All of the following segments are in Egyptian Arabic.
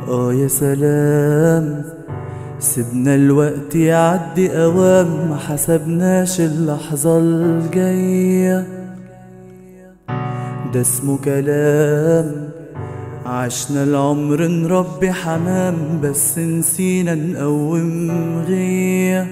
آه يا سلام سيبنا الوقت يعدي أوام ما حسبناش اللحظة الجاية ده اسمه كلام عشنا العمر نربي حمام بس نسينا نقوم غيه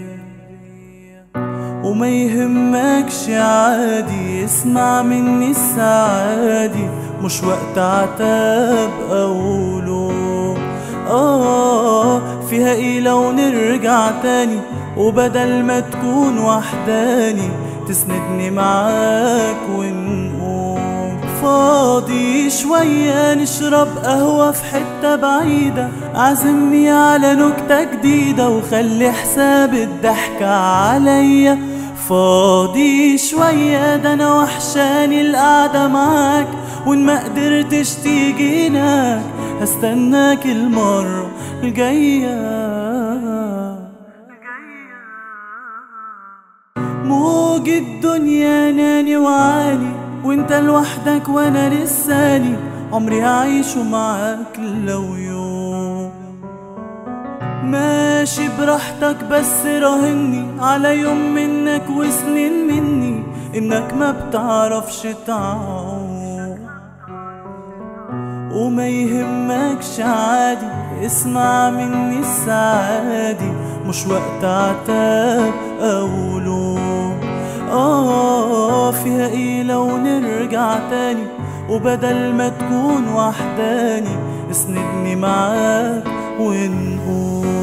وما يهمكش عادي اسمع مني السعادي مش وقت عتاب او لوم اه فيها ايه لو نرجع تاني وبدل ما تكون وحداني تسندني معاك ونقوم فاضي شوية نشرب قهوة في حتة بعيدة عزمني على نكتة جديدة وخلي حساب الضحكة عليا فاضي شوية ده أنا وحشاني القعدة معاك وإن ما قدرتش تيجي هناك هستناك المرة الجاية موج الدنيا ناني وعالي وانت لوحدك وانا لساني عمري هعيشه معاك لو يوم ماشي براحتك بس راهني على يوم منك وسنين مني انك ما بتعرفش تعوم وما يهمكش عادي اسمع مني السعادي مش وقت عتاب او لوم اه فيها ايه لو نرجع تاني وبدل ما تكون وحداني اسندني معاك ونقوم